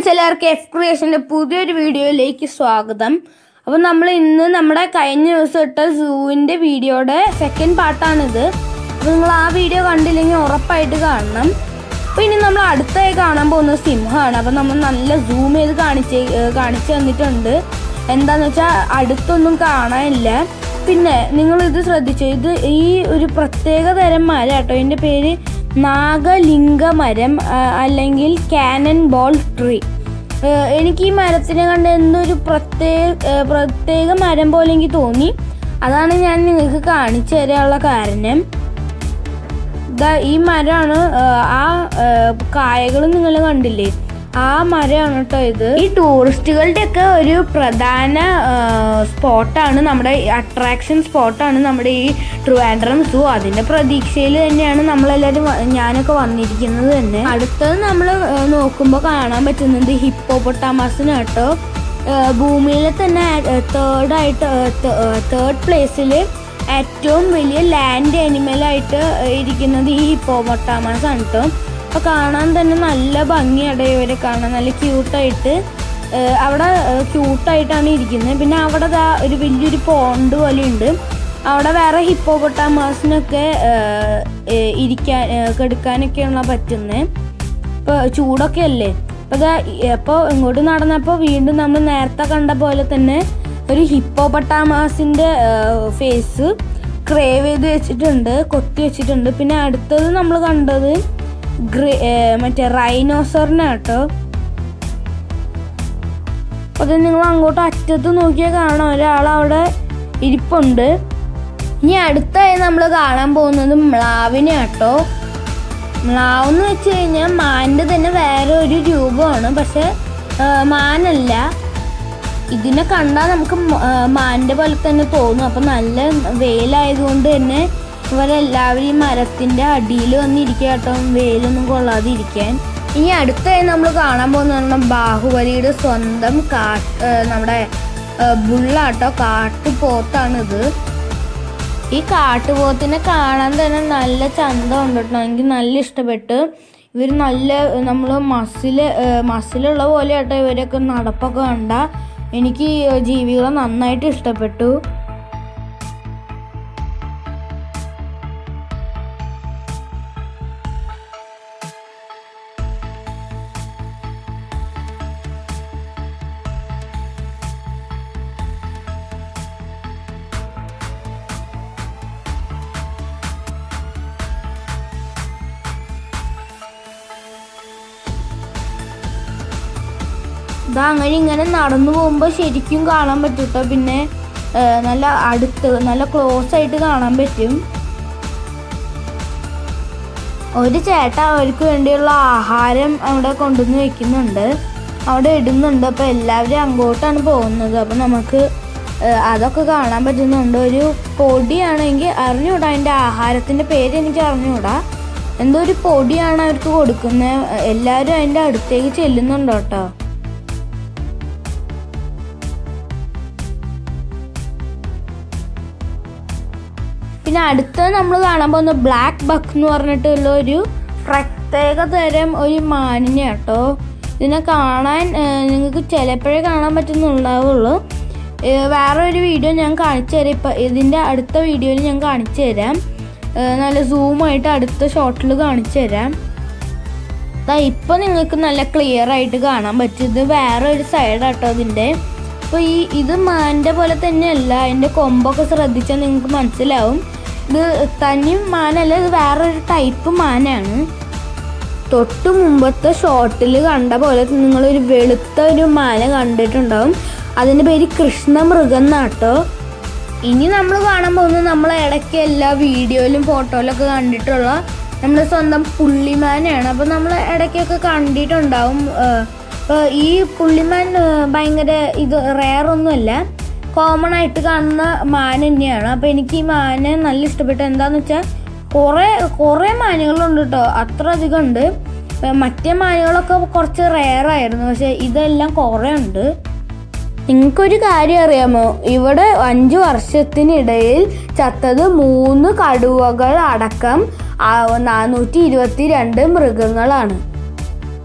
friends എല്ലാവർക്കും F ക്രിയേഷന്റെ പുതിയൊരു വീഡിയോയിലേക്ക് സ്വാഗതം അപ്പോൾ നമ്മൾ ഇന്ന് നമ്മുടെ കഴിഞ്ഞ ദിവസം ഇട്ട സൂവിന്റെ വീഡിയോയുടെ സെക്കൻഡ് പാർട്ടാണിത് അപ്പോൾ നിങ്ങൾ ആ വീഡിയോ കണ്ടില്ലെങ്കിൽ ഉറപ്പായിട്ട് കാണണം അപ്പോൾ ഇനി നമ്മൾ അടുത്തായി കാണാൻ പോകുന്നത് സിംഹമാണ് അപ്പോൾ നമ്മൾ നല്ല സൂം ചെയ്ത് കാണിച്ച് ഏഹ് കാണിച്ചു തന്നിട്ടുണ്ട് എന്താന്ന് വെച്ചാൽ അടുത്തൊന്നും കാണാനില്ല പിന്നെ നിങ്ങൾ ഇത് ശ്രദ്ധിച്ചു ഇത് ഈ ഒരു പ്രത്യേക തരം മരം കേട്ടോ ഇതിൻ്റെ പേര് നാഗലിംഗ മരം ആ, അല്ലെങ്കിൽ കാനൻ ബോൾ ട്രീ ഏഹ് എനിക്ക് ഈ മരത്തിനെ കണ്ട് എന്തൊരു പ്രത്യേക ഏഹ് പ്രത്യേക മരം പോലെ എനിക്ക് തോന്നി അതാണ് ഞാൻ നിങ്ങൾക്ക് കാണിച്ചു തരാനുള്ള കാരണം ദാ ഈ മരമാണ് ആ കായകൾ നിങ്ങൾ കണ്ടില്ലേ ആ മരമാണ് കേട്ടോ ഇത് ഈ ടൂറിസ്റ്റുകളുടെ ഒക്കെ ഒരു പ്രധാന സ്പോട്ടാണ് നമ്മുടെ അട്രാക്ഷൻ സ്പോട്ടാണ് നമ്മുടെ ഈ ട്രിവാൻഡ്രം സൂ അതിന്റെ പ്രതീക്ഷയിൽ തന്നെയാണ് നമ്മളെല്ലാവരും വ- ഞാനൊക്കെ വന്നിരിക്കുന്നത് തന്നെ അടുത്തത് നമ്മൾ നോക്കുമ്പോൾ കാണാൻ പറ്റുന്നത് ഹിപ്പോപ്പൊട്ടാമസിന് കേട്ടോ ഏഹ് ഭൂമിയിലെ തന്നെ തേർഡായിട്ട് തേർഡ് പ്ലേസിൽ ഏറ്റവും വലിയ ലാൻഡ് ആയിട്ട് ഇരിക്കുന്നത് ഈ ഹിപ്പോമൊട്ടാമസ് ആണ് കേട്ടോ അപ്പോൾ കാണാൻ തന്നെ നല്ല ഭംഗിയാണ് ഇവരെ കാണാൻ നല്ല ക്യൂട്ടായിട്ട് അവിടെ ക്യൂട്ടായിട്ടാണ് ഇരിക്കുന്നത് പിന്നെ അവിടെ ദാ ഒരു വലിയൊരു പോണ്ട് പോലെ ഉണ്ട് അവിടെ വേറെ ഹിപ്പോപൊട്ടാമാസിനൊക്കെ ഇരിക്കാൻ ഏഹ് കെടുക്കാനൊക്കെയാണ് പറ്റുന്നത് ഇപ്പോൾ ചൂടൊക്കെ അല്ലേ അപ്പോൾ ഇതാ അപ്പോൾ ഇങ്ങോട്ട് നടന്നപ്പോൾ വീണ്ടും നമ്മൾ നേരത്തെ കണ്ട പോലെ തന്നെ ഒരു ഹിപ്പോപട്ടാമാസിൻ്റെ ഫേസ് ക്രേവ് ചെയ്ത് വെച്ചിട്ടുണ്ട് കൊത്തി വെച്ചിട്ടുണ്ട് പിന്നെ അടുത്തത് നമ്മൾ കണ്ടത് ഗ്രേ ഏഹ് മറ്റേ റൈനോസറിനെ കേട്ടോ അപ്പോൾ അത് നിങ്ങൾ അങ്ങോട്ട് അറ്റത്ത് നോക്കിയാൽ കാണാം ഒരാൾ അവിടെ ഇരിപ്പുണ്ട് ഇനി അടുത്തായി നമ്മൾ കാണാൻ പോകുന്നത് മ്ലാവിനെ കേട്ടോ മ്ലാവ് എന്ന് വെച്ച് കഴിഞ്ഞാൽ മാൻ്റെ തന്നെ വേറെ ഒരു രൂപമാണ് പക്ഷെ ആ, മാനല്ല ഇതിനെ കണ്ടാൽ നമുക്ക് മ- ആ, മാൻ്റെ പോലെ തന്നെ തോന്നും അപ്പം നല്ല വെയിലായതുകൊണ്ട് തന്നെ ഇവരെല്ലാവരും ഈ മരത്തിൻ്റെ അടിയിൽ വന്നിരിക്കുക കേട്ടോ വെയിലൊന്നും കൊള്ളാതെ ഇരിക്കാൻ ഇനി അടുത്തായി നമ്മൾ കാണാൻ പോകുന്ന ബാഹുബലിയുടെ സ്വന്തം കാട്ട് ആ, നമ്മുടെ ആ, ബുള്ളാട്ടോ കാട്ടുപോത്താണിത് ഈ കാട്ടുപോത്തിനെ കാണാൻ തന്നെ നല്ല ചന്തം ഉണ്ട് കേട്ടോ എനിക്ക് നല്ല ഇഷ്ടപ്പെട്ടു ഇവർ നല്ല നമ്മൾ മസില് മസിലുള്ള പോലെ കേട്ടോ ഇവരൊക്കെ നടപ്പൊക്കെ കണ്ട എനിക്ക് ഈ ജീവികളെ നന്നായിട്ട് ഇഷ്ടപ്പെട്ടു ഇതാ അങ്ങനെ ഇങ്ങനെ നടന്നു പോകുമ്പോൾ ശരിക്കും കാണാൻ പറ്റും കേട്ടോ പിന്നെ ആ, നല്ല അടുത്ത് നല്ല ക്ലോസ് ആയിട്ട് കാണാൻ പറ്റും ഒരു ചേട്ട അവർക്ക് വേണ്ടിയുള്ള ആഹാരം അവിടെ കൊണ്ടുവന്ന് വെക്കുന്നുണ്ട് അവിടെ ഇടുന്നുണ്ട് അപ്പോൾ എല്ലാവരും അങ്ങോട്ടാണ് പോകുന്നത് അപ്പോൾ നമുക്ക് ആ, അതൊക്കെ കാണാൻ പറ്റുന്നുണ്ട് ഒരു പൊടിയാണെങ്കിൽ അറിഞ്ഞൂടാ അതിൻ്റെ ആഹാരത്തിൻ്റെ പേര് എനിക്ക് അറിഞ്ഞൂടാ എന്തോ ഒരു പൊടിയാണ് അവർക്ക് കൊടുക്കുന്നത് എല്ലാവരും അതിൻ്റെ അടുത്തേക്ക് ചെല്ലുന്നുണ്ട് കേട്ടോ പിന്നെ അടുത്തത് നമ്മൾ കാണാൻ പോകുന്ന ബ്ലാക്ക് ബക്ക് എന്ന് പറഞ്ഞിട്ടുള്ള ഒരു പ്രത്യേക തരം ഒരു മാനിനെ കേട്ടോ ഇതിനെ കാണാൻ നിങ്ങൾക്ക് ചിലപ്പോഴേ കാണാൻ പറ്റുന്നുണ്ടാവുള്ളൂ ഏഹ് വേറെ ഒരു വീഡിയോ ഞാൻ കാണിച്ചു തരാം ഇപ്പം ഇതിൻ്റെ അടുത്ത വീഡിയോയിൽ ഞാൻ കാണിച്ചു തരാം ഏഹ് നല്ല സൂമായിട്ട് അടുത്ത ഷോട്ടിൽ കാണിച്ചു തരാം ദാ ഇപ്പൊ നിങ്ങൾക്ക് നല്ല ക്ലിയർ ആയിട്ട് കാണാൻ പറ്റും ഇത് വേറെ ഒരു സൈഡാട്ടോ ഇതിന്റെ അപ്പോൾ ഈ ഇത് മാൻ്റെ പോലെ തന്നെയല്ല അതിന്റെ കൊമ്പൊക്കെ ശ്രദ്ധിച്ചാൽ നിങ്ങൾക്ക് മനസ്സിലാവും ഇത് തനി മാനല്ല ഇത് വേറൊരു ടൈപ്പ് മാനാണ് തൊട്ട് മുമ്പത്തെ ഷോട്ടിൽ കണ്ട പോലെ നിങ്ങളൊരു വെളുത്ത ഒരു മാന കണ്ടിട്ടുണ്ടാവും അതിൻ്റെ പേര് കൃഷ്ണമൃഗം എന്നാട്ടോ ഇനി നമ്മൾ കാണാൻ പോകുന്നത് നമ്മൾ ഇടയ്ക്ക് എല്ലാ വീഡിയോയിലും ഫോട്ടോയിലൊക്കെ കണ്ടിട്ടുള്ള നമ്മൾ സ്വന്തം പുള്ളിമാനാണ് അപ്പോൾ നമ്മൾ ഇടയ്ക്കൊക്കെ കണ്ടിട്ടുണ്ടാവും അപ്പോൾ ഈ പുള്ളിമാൻ ആ, ഭയങ്കര ഇത് റെയർ ഒന്നുമല്ല കോമൺ ആയിട്ട് കാണുന്ന മാൻ തന്നെയാണ് അപ്പോൾ എനിക്ക് ഈ മാനെ നല്ല ഇഷ്ടപ്പെട്ടു എന്താന്ന് വെച്ചാൽ കുറേ കുറേ മാനുകളുണ്ട് കേട്ടോ അത്ര അധികം ഉണ്ട് ആ, മറ്റേ മാനുകളൊക്കെ കുറച്ച് റെയർ ആയിരുന്നു പക്ഷേ ഇതെല്ലാം കുറേ ഉണ്ട് നിങ്ങൾക്കൊരു കാര്യം അറിയാമോ ഇവിടെ അഞ്ചു വർഷത്തിനിടയിൽ ചത്തത് മൂന്ന് കടുവകൾ അടക്കം നാനൂറ്റി ഇരുപത്തി രണ്ട് മൃഗങ്ങളാണ്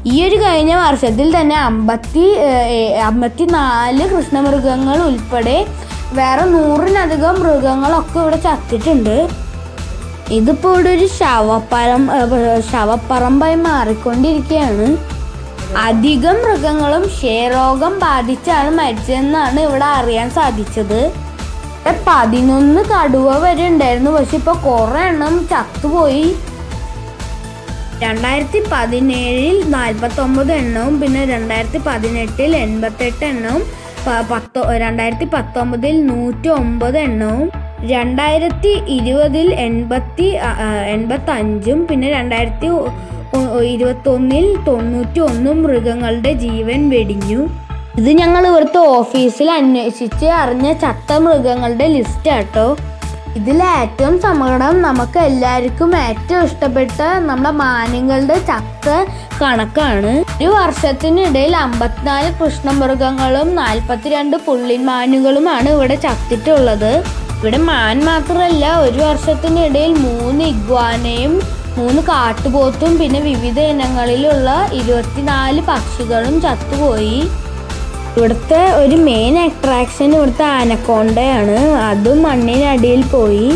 ഈ ഒരു കഴിഞ്ഞ വർഷത്തിൽ തന്നെ അമ്പത്തി അമ്പത്തി നാല് കൃഷ്ണമൃഗങ്ങൾ ഉൾപ്പെടെ വേറെ നൂറിനധികം മൃഗങ്ങളൊക്കെ ഇവിടെ ചത്തിട്ടുണ്ട് ഇതിപ്പോൾ ഇവിടെ ഒരു ശവപ്പരം ഏഹ് ശവപ്പറമ്പായി മാറിക്കൊണ്ടിരിക്കുകയാണ് അധികം മൃഗങ്ങളും ക്ഷയരോഗം ബാധിച്ചാണ് മരിച്ചതെന്നാണ് ഇവിടെ അറിയാൻ സാധിച്ചത് ഇവിടെ പതിനൊന്ന് കടുവ വരെ ഉണ്ടായിരുന്നു പക്ഷെ ഇപ്പൊ കുറെ എണ്ണം ചത്തുപോയി രണ്ടായിരത്തി പതിനേഴിൽ നാൽപ്പത്തി ഒമ്പത് എണ്ണവും പിന്നെ രണ്ടായിരത്തി പതിനെട്ടിൽ എൺപത്തെട്ട് എണ്ണവും പ- പത്തൊ രണ്ടായിരത്തി പത്തൊമ്പതിൽ നൂറ്റി ഒമ്പത് എണ്ണവും രണ്ടായിരത്തി ഇരുപതിൽ എൺപത്തി എൺപത്തി അഞ്ചും പിന്നെ രണ്ടായിരത്തി ഇരുപത്തി ഒന്നിൽ തൊണ്ണൂറ്റി ഒന്നും മൃഗങ്ങളുടെ ജീവൻ വെടിഞ്ഞു ഇത് ഞങ്ങൾ ഇവിടുത്തെ ഓഫീസിൽ അന്വേഷിച്ച് അറിഞ്ഞ ചത്ത മൃഗങ്ങളുടെ ലിസ്റ്റ് ആട്ടോ ഇതിൽ ഏറ്റവും സങ്കടം നമുക്ക് എല്ലാവർക്കും ഏറ്റവും ഇഷ്ടപ്പെട്ട നമ്മുടെ മാനുകളുടെ ചക്ക കണക്കാണ് ഒരു വർഷത്തിനിടയിൽ അമ്പത്തിനാല് കൃഷ്ണമൃഗങ്ങളും നാൽപ്പത്തിരണ്ട് പുള്ളിമാനുകളുമാണ് ഇവിടെ ചത്തിട്ടുള്ളത് ഇവിടെ മാൻ മാത്രമല്ല ഒരു വർഷത്തിനിടയിൽ മൂന്ന് ഇഗ്വാനയും മൂന്ന് കാട്ടുപോത്തും പിന്നെ വിവിധ ഇനങ്ങളിലുള്ള ഇരുപത്തിനാല് പക്ഷികളും ചത്തുപോയി ഇവിടുത്തെ ഒരു മെയിൻ അട്രാക്ഷൻ ഇവിടുത്തെ ആനക്കോണ്ടയാണ് അതും മണ്ണിനടിയിൽ പോയി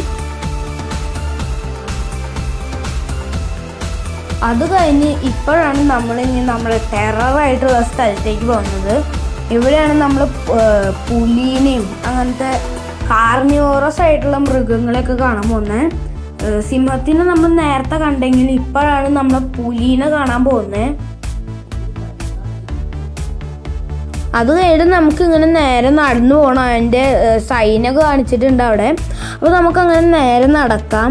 അത് കഴിഞ്ഞ് ഇപ്പോഴാണ് നമ്മൾ ഇനി നമ്മുടെ ടെററായിട്ടുള്ള സ്ഥലത്തേക്ക് പോകുന്നത് ഇവിടെയാണ് നമ്മൾ പുലീനെയും അങ്ങനത്തെ കാർണിവോറസ് ആയിട്ടുള്ള മൃഗങ്ങളെയൊക്കെ കാണാൻ പോകുന്നത് സിംഹത്തിനെ നമ്മൾ നേരത്തെ കണ്ടെങ്കിൽ ഇപ്പോഴാണ് നമ്മൾ പുലീനെ കാണാൻ പോകുന്നത് അത് കഴിഞ്ഞിട്ട് നമുക്ക് ഇങ്ങനെ നേരെ നടന്നു പോകണം അതിൻ്റെ സൈനൊക്കെ കാണിച്ചിട്ടുണ്ട് അവിടെ അപ്പോൾ നമുക്ക് അങ്ങനെ നേരെ നടക്കാം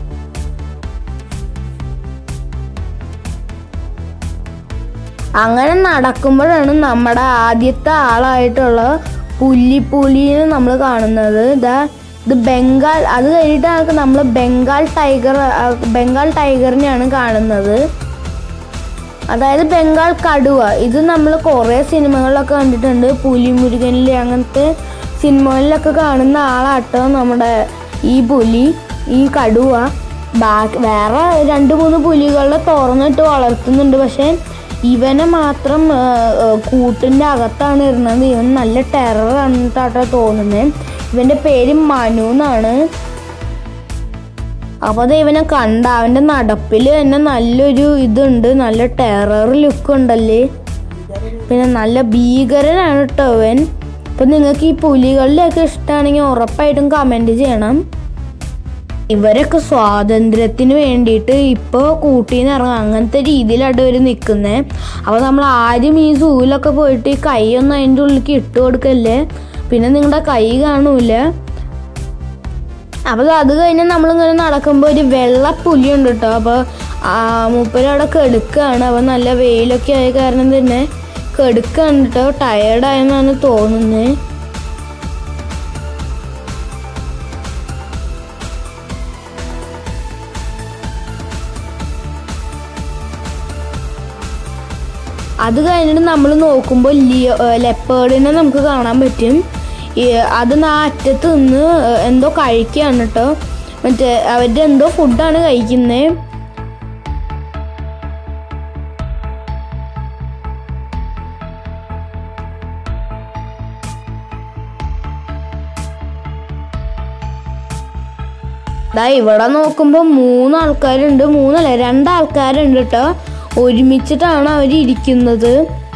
അങ്ങനെ നടക്കുമ്പോഴാണ് നമ്മുടെ ആദ്യത്തെ ആളായിട്ടുള്ള പുല്ലിപ്പുലിനെ നമ്മൾ കാണുന്നത് ഇതാ ഇത് ബംഗാൾ അത് കഴിഞ്ഞിട്ടാണ് നമ്മൾ ബംഗാൾ ടൈഗർ ആ, ബംഗാൾ ടൈഗറിനെയാണ് കാണുന്നത് അതായത് ബംഗാൾ കടുവ ഇത് നമ്മൾ കുറേ സിനിമകളിലൊക്കെ കണ്ടിട്ടുണ്ട് പുലിമുരുകനിൽ അങ്ങനത്തെ സിനിമകളിലൊക്കെ കാണുന്ന ആളാട്ടോ നമ്മുടെ ഈ പുലി ഈ കടുവ ബാക്കി വേറെ രണ്ട് മൂന്ന് പുലികളെ തുറന്നിട്ട് വളർത്തുന്നുണ്ട് പക്ഷെ ഇവനെ മാത്രം ആ, ആ, കൂട്ടിൻ്റെ അകത്താണ് ഇരുന്നത് ഇവൻ നല്ല ടെറർ ആണെന്നിട്ടാട്ടോ തോന്നുന്നത് ഇവൻ്റെ പേര് മനു എന്നാണ് അപ്പോൾ അത് ഇവനെ കണ്ട അവൻ്റെ നടപ്പിൽ തന്നെ നല്ലൊരു ഇതുണ്ട് നല്ല ടെറർ ലുക്ക് ഉണ്ടല്ലേ പിന്നെ നല്ല ഭീകരനാണ് കേട്ടോ അവൻ അപ്പം നിങ്ങൾക്ക് ഈ പുലികളുടെയൊക്കെ ഇഷ്ടമാണെങ്കിൽ ഉറപ്പായിട്ടും കമൻറ്റ് ചെയ്യണം ഇവരൊക്കെ സ്വാതന്ത്ര്യത്തിന് വേണ്ടിയിട്ട് ഇപ്പോൾ കൂട്ടിന്ന് ഇറങ്ങും അങ്ങനത്തെ രീതിയിലാണ് ഇവർ നിൽക്കുന്നത് അപ്പോൾ നമ്മൾ ആദ്യം ഈ സൂവിലൊക്കെ പോയിട്ട് ഈ കൈയൊന്നും അതിൻ്റെ ഉള്ളിലേക്ക് ഇട്ട് കൊടുക്കല്ലേ പിന്നെ നിങ്ങളുടെ കൈ കാണൂല അപ്പോൾ അത് കഴിഞ്ഞ് നമ്മളിങ്ങനെ നടക്കുമ്പോൾ ഒരു വെള്ള പുലി ഉണ്ട് കേട്ടോ അപ്പോൾ മൂപ്പരവിടെ കെടുക്കുകയാണ് അപ്പോൾ നല്ല വെയിലൊക്കെ ആയ കാരണം തന്നെ കെടുക്കുകയാണ് കേട്ടോ ടയേർഡായെന്നാണ് തോന്നുന്നത് അത് കഴിഞ്ഞിട്ട് നമ്മൾ നോക്കുമ്പോൾ ലിയോ ലെപ്പേർഡിനെ നമുക്ക് കാണാൻ പറ്റും ഈ അത് ആ അറ്റത്ത് നിന്ന് എന്തോ കഴിക്കുകയാണ് കേട്ടോ മറ്റേ അവരുടെ എന്തോ ഫുഡാണ് കഴിക്കുന്നത് ദാ ഇവിടെ നോക്കുമ്പോൾ മൂന്ന് ആൾക്കാരുണ്ട് മൂന്നല്ല രണ്ടാൾക്കാരുണ്ട് കേട്ടോ ഒരുമിച്ചിട്ടാണ് അവർ ഇരിക്കുന്നത്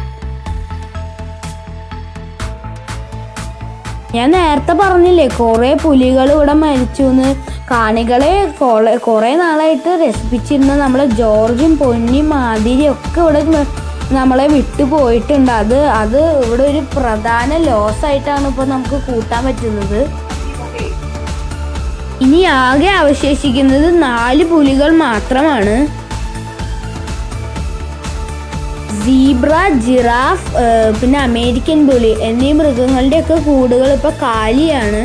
ഞാൻ നേരത്തെ പറഞ്ഞില്ലേ കുറേ പുലികൾ ഇവിടെ മരിച്ചു എന്ന് കാണികളെ കൊള- കുറേ നാളായിട്ട് രസിപ്പിച്ചിരുന്ന നമ്മളെ ജോർജും പൊന്നിയും മാതിരിയും ഒക്കെ ഇവിടെ മ- നമ്മളെ വിട്ടു പോയിട്ടുണ്ട് അത് അത് ഇവിടെ ഒരു പ്രധാന ലോസ് ആയിട്ടാണ് ഇപ്പോൾ നമുക്ക് കൂട്ടാൻ പറ്റുന്നത് ഇനി ആകെ അവശേഷിക്കുന്നത് നാല് പുലികൾ മാത്രമാണ് സീബ്ര ജിറാഫ് ഏഹ്, പിന്നെ അമേരിക്കൻ പുലി എന്നീ മൃഗങ്ങളുടെയൊക്കെ കൂടുകൾ ഇപ്പൊ കാലിയാണ്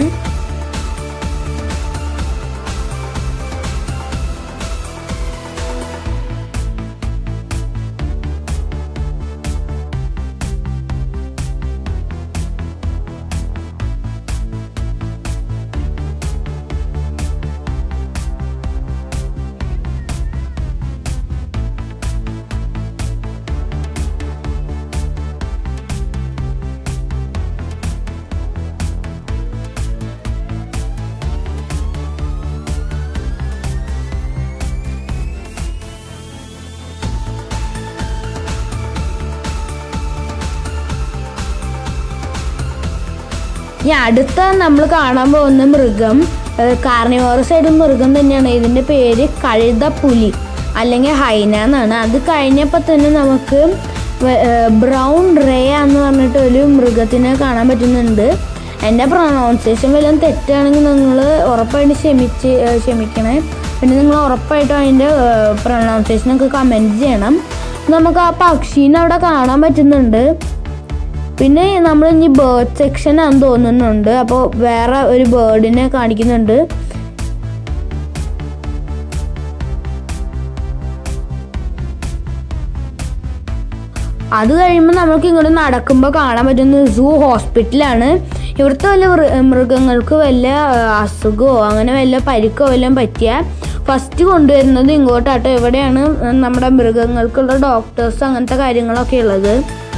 ഇനി അടുത്ത നമ്മൾ കാണാൻ പോകുന്ന മൃഗം കാർണിവോറസ് ആയിട്ട് മൃഗം തന്നെയാണ് ഇതിൻ്റെ പേര് കഴുതപ്പുലി അല്ലെങ്കിൽ ഹൈന എന്നാണ് അത് കഴിഞ്ഞപ്പോൾ തന്നെ നമുക്ക് ബ്രൗൺ റേ എന്ന് പറഞ്ഞിട്ട് ഒരു മൃഗത്തിനെ കാണാൻ പറ്റുന്നുണ്ട് എൻ്റെ പ്രൊണൗൺസിയേഷൻ വല്ലതും തെറ്റാണെങ്കിൽ നിങ്ങൾ ഉറപ്പായിട്ട് ക്ഷമിച്ച് ഏഹ് ക്ഷമിക്കണേ പിന്നെ നിങ്ങൾ ഉറപ്പായിട്ടും അതിൻ്റെ പ്രൊണൗൺസിയേഷനൊക്കെ കമൻറ്റ് ചെയ്യണം നമുക്ക് ആ പക്ഷീനെ അവിടെ കാണാൻ പറ്റുന്നുണ്ട് പിന്നെ നമ്മൾ ഇനി ബേർഡ് സെക്ഷൻ ആണെന്ന് തോന്നുന്നുണ്ട് അപ്പോൾ വേറെ ഒരു ബേർഡിനെ കാണിക്കുന്നുണ്ട് അത് കഴിയുമ്പോൾ നമുക്ക് ഇങ്ങോട്ട് നടക്കുമ്പോൾ കാണാൻ പറ്റുന്ന സൂ ഹോസ്പിറ്റലാണ് ഇവിടുത്തെ വല്ല മൃ- മൃഗങ്ങൾക്ക് വല്ല ആ, അസുഖമോ അങ്ങനെ വല്ല പരിക്കോ വല്ലതും പറ്റിയാൽ ഫസ്റ്റ് കൊണ്ടുവരുന്നത് ഇങ്ങോട്ടാട്ടോ ഇവിടെയാണ് നമ്മുടെ മൃഗങ്ങൾക്കുള്ള ഡോക്ടേഴ്സ് അങ്ങനത്തെ കാര്യങ്ങളൊക്കെ ഉള്ളത്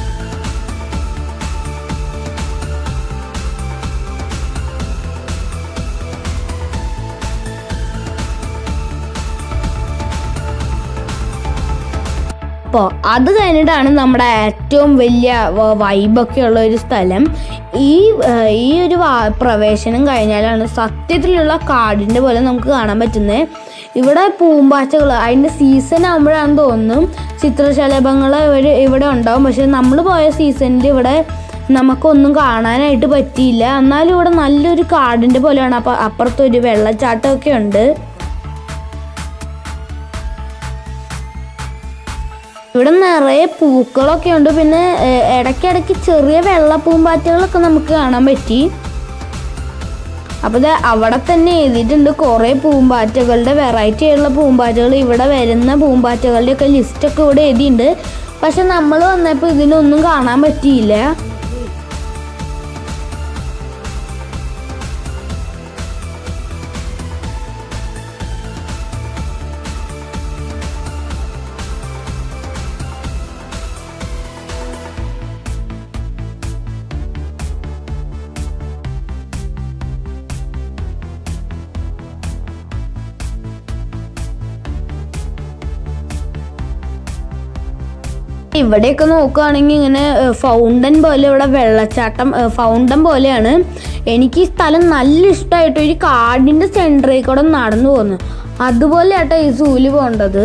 അപ്പോൾ അത് കഴിഞ്ഞിട്ടാണ് നമ്മുടെ ഏറ്റവും വലിയ വ- വൈബൊക്കെ ഉള്ള ഒരു സ്ഥലം ഈ ആ, ഈ ഒരു വാ- പ്രവേശനം കഴിഞ്ഞാലാണ് സത്യത്തിലുള്ള കാടിൻ്റെ പോലെ നമുക്ക് കാണാൻ പറ്റുന്നത് ഇവിടെ പൂമ്പാറ്റകൾ അതിൻ്റെ സീസൺ ആകുമ്പോഴാണെന്ന് തോന്നുന്നു ചിത്രശലഭങ്ങൾ ഇവിടെ ഇവിടെ ഉണ്ടാവും പക്ഷെ നമ്മൾ പോയ സീസണിൽ ഇവിടെ നമുക്കൊന്നും കാണാനായിട്ട് പറ്റിയില്ല എന്നാലും ഇവിടെ നല്ലൊരു കാടിൻ്റെ പോലെയാണ് അപ്പോൾ അപ്പുറത്തൊരു വെള്ളച്ചാട്ടമൊക്കെ ഉണ്ട് ഇവിടെ നിറയെ പൂക്കളൊക്കെ ഉണ്ട് പിന്നെ ഏഹ്, ഇടയ്ക്കിടയ്ക്ക് ചെറിയ വെള്ള പൂമ്പാറ്റകളൊക്കെ നമുക്ക് കാണാൻ പറ്റി അപ്പോൾ ദേ അവിടെ തന്നെ എഴുതിയിട്ടുണ്ട് കുറേ പൂമ്പാറ്റകളുടെ വെറൈറ്റി ആയിട്ടുള്ള പൂമ്പാറ്റകൾ ഇവിടെ വരുന്ന പൂമ്പാറ്റകളുടെ ഒക്കെ ലിസ്റ്റൊക്കെ ഇവിടെ എഴുതിയിട്ടുണ്ട് പക്ഷെ നമ്മൾ വന്നപ്പോൾ ഇതിനൊന്നും കാണാൻ പറ്റിയില്ല ഇവിടെയൊക്കെ നോക്കുകയാണെങ്കിൽ ഇങ്ങനെ ഫൗണ്ടൻ പോലെ ഇവിടെ വെള്ളച്ചാട്ടം ഫൗണ്ടൻ പോലെയാണ് എനിക്ക് ഈ സ്ഥലം നല്ല ഇഷ്ടമായിട്ട് ഒരു കാടിൻ്റെ സെൻറ്ററിൽ കൂടെ നടന്നു പോകുന്നു അതുപോലെ ആട്ടോ ഈ സൂല് പോകേണ്ടത്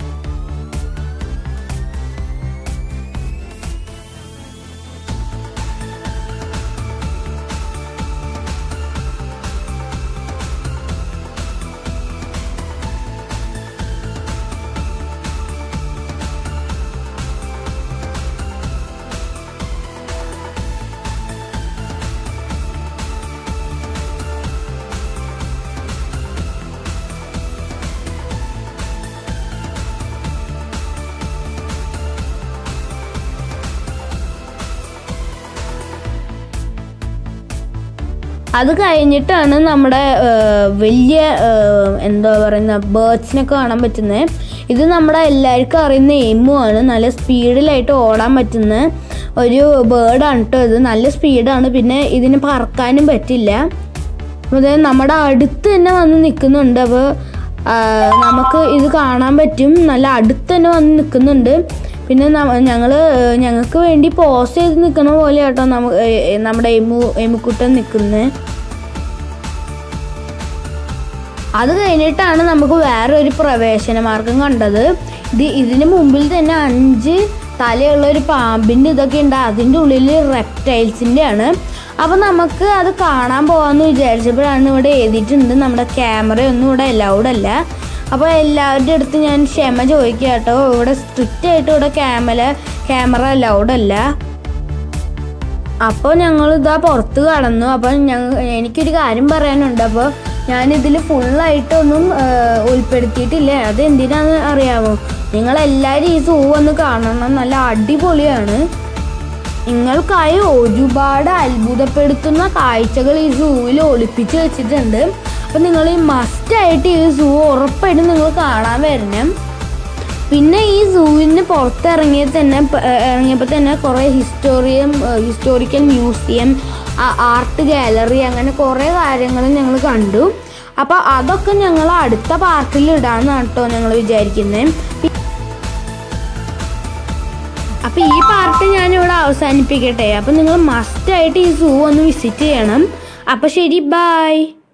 അത് കഴിഞ്ഞിട്ടാണ് നമ്മുടെ ആ, വലിയ ആ, എന്താ പറയുന്ന ബേർഡ്സിനൊക്കെ കാണാൻ പറ്റുന്നത് ഇത് നമ്മുടെ എല്ലാവർക്കും അറിയുന്ന എമു ആണ് നല്ല സ്പീഡിലായിട്ട് ഓടാൻ പറ്റുന്ന ഒരു ബേർഡാണ് കേട്ടോ ഇത് നല്ല സ്പീഡാണ് പിന്നെ ഇതിന് പറക്കാനും പറ്റില്ല അത് നമ്മുടെ അടുത്ത് തന്നെ വന്ന് നിൽക്കുന്നുണ്ട് അപ്പോൾ നമുക്ക് ഇത് കാണാൻ പറ്റും നല്ല അടുത്ത് തന്നെ വന്ന് നിൽക്കുന്നുണ്ട് പിന്നെ ഞങ്ങൾ ഞങ്ങൾക്ക് വേണ്ടി പോസ് ചെയ്ത് നിൽക്കുന്ന പോലെ കേട്ടോ നമ്മ ഏ, ഏ, നമ്മുടെ എമു എമുക്കുട്ടൻ നിൽക്കുന്നത് അത് കഴിഞ്ഞിട്ടാണ് നമുക്ക് വേറെ ഒരു പ്രവേശന മാർഗം കണ്ടത് ഇത് ഇതിന് മുമ്പിൽ തന്നെ അഞ്ച് തലയുള്ള ഒരു പാമ്പിൻ്റെ ഇതൊക്കെ ഉണ്ട് അതിൻ്റെ ഉള്ളിൽ റെപ്റ്റൈൽസിൻ്റെ ആണ് അപ്പോൾ നമുക്ക് അത് കാണാൻ പോകാമെന്ന് വിചാരിച്ചപ്പോഴാണ് ഇവിടെ എഴുതിയിട്ടുണ്ട് നമ്മുടെ ക്യാമറ ഒന്നും ഇവിടെ അലൗഡ് അല്ല അപ്പോൾ എല്ലാവരുടെ അടുത്ത് ഞാൻ ക്ഷമ ചോദിക്കുക കേട്ടോ ഇവിടെ സ്ട്രിക്റ്റ് ആയിട്ട് ഇവിടെ ക്യാമറ ക്യാമറ അലൗഡ് അല്ല അപ്പോൾ ഞങ്ങൾ ഇതാ പുറത്ത് കടന്നു അപ്പോൾ ഞങ്ങൾ എനിക്കൊരു കാര്യം പറയാനുണ്ട് അപ്പോൾ ഞാനിതിൽ ഫുള്ളായിട്ടൊന്നും ഏഹ്, ഉൾപ്പെടുത്തിയിട്ടില്ല അത് എന്തിനാന്ന് അറിയാമോ നിങ്ങളെല്ലാവരും ഈ സൂ ഒന്ന് കാണണം നല്ല അടിപൊളിയാണ് നിങ്ങൾക്കായി ഒരുപാട് അത്ഭുതപ്പെടുത്തുന്ന കാഴ്ചകൾ ഈ സൂവിൽ ഒളിപ്പിച്ച് വെച്ചിട്ടുണ്ട് അപ്പോൾ നിങ്ങൾ ഈ മസ്റ്റായിട്ട് ഈ സൂ ഉറപ്പായിട്ടും നിങ്ങൾ കാണാൻ വരണം പിന്നെ ഈ സൂവിന് പുറത്തിറങ്ങിയ തന്നെ പ- ഏഹ് ഇറങ്ങിയപ്പോൾ തന്നെ കുറേ ഹിസ്റ്റോറിയം ഹിസ്റ്റോറിക്കൽ മ്യൂസിയം ആർട്ട് ഗാലറി അങ്ങനെ കുറേ കാര്യങ്ങൾ ഞങ്ങൾ കണ്ടു അപ്പോൾ അതൊക്കെ ഞങ്ങൾ അടുത്ത പാർട്ടിൽ ഇടാമെന്നാണ് കേട്ടോ ഞങ്ങൾ വിചാരിക്കുന്നത് അപ്പോൾ ഈ പാർട്ട് ഞാൻ ഇവിടെ അവസാനിപ്പിക്കട്ടെ അപ്പോൾ നിങ്ങൾ മസ്റ്റായിട്ട് ഈ സൂ ഒന്ന് വിസിറ്റ് ചെയ്യണം അപ്പോൾ ശരി ബായ്